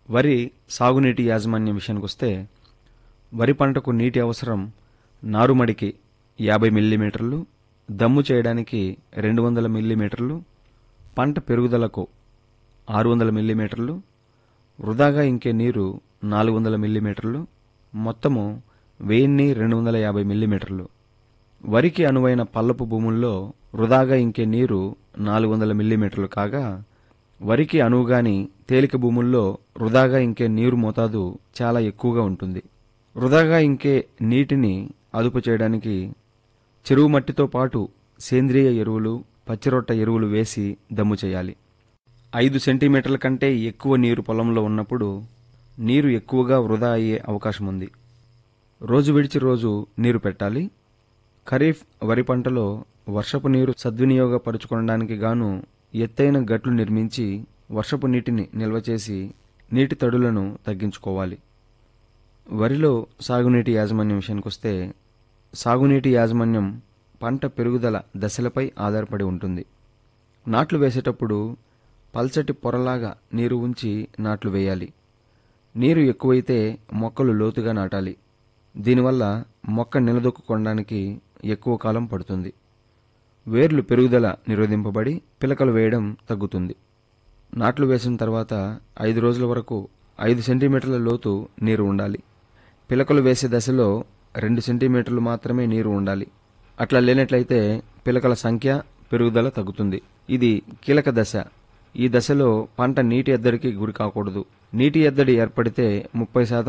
వరి సాగునీటి యాజమాన్యం విషయానికొస్తే వరి పంటకు నీటి అవసరం నారుమడికి యాభై మిల్లీమీటర్లు దమ్ము చేయడానికి రెండు వందల మిల్లీమీటర్లు పంట పెరుగుదలకు ఆరు వందల మిల్లీమీటర్లు వృధాగా ఇంకే నీరు నాలుగు వందల మిల్లీమీటర్లు మొత్తము వెయ్యిన్ని రెండు వందల యాభై మిల్లీమీటర్లు వరికి అనువైన పల్లపు భూముల్లో వృధాగా ఇంకే నీరు నాలుగు వందల మిల్లీమీటర్లు కాగా వరికి అనువుగాని తేలిక భూముల్లో వృధాగా ఇంకే నీరు మోతాదు చాలా ఎక్కువగా ఉంటుంది వృధాగా ఇంకే నీటిని అదుపు చేయడానికి చెరువు మట్టితో పాటు సేంద్రియ ఎరువులు పచ్చిరొట్ట ఎరువులు వేసి దమ్ము చేయాలి ఐదు సెంటీమీటర్ల కంటే ఎక్కువ నీరు పొలంలో ఉన్నప్పుడు నీరు ఎక్కువగా వృధా అయ్యే అవకాశం ఉంది రోజు విడిచి రోజు నీరు పెట్టాలి ఖరీఫ్ వరి పంటలో వర్షపు నీరు సద్వినియోగపరుచుకోవడానికి గాను ఎత్తైన గట్లు నిర్మించి వర్షపు నీటిని నిల్వ చేసి నీటి తడులను తగ్గించుకోవాలి వరిలో సాగునీటి యాజమాన్యం విషయానికొస్తే సాగునీటి యాజమాన్యం పంట పెరుగుదల దశలపై ఆధారపడి ఉంటుంది నాట్లు వేసేటప్పుడు పల్చటి పొరలాగా నీరు ఉంచి నాట్లు వేయాలి నీరు ఎక్కువైతే మొక్కలు లోతుగా నాటాలి దీనివల్ల మొక్క నిలదొక్కుకోవడానికి ఎక్కువ కాలం పడుతుంది వేర్లు పెరుగుదల నిరోధింపబడి పిలకలు వేయడం తగ్గుతుంది నాట్లు వేసిన తర్వాత ఐదు రోజుల వరకు ఐదు సెంటీమీటర్ల లోతు నీరు ఉండాలి పిలకలు వేసే దశలో రెండు సెంటీమీటర్లు మాత్రమే నీరు ఉండాలి అట్లా లేనట్లయితే పిలకల సంఖ్య పెరుగుదల తగ్గుతుంది ఇది కీలక దశ ఈ దశలో పంట నీటి ఎద్దడికి గురి కాకూడదు నీటి ఎద్దడి ఏర్పడితే ముప్పై శాతం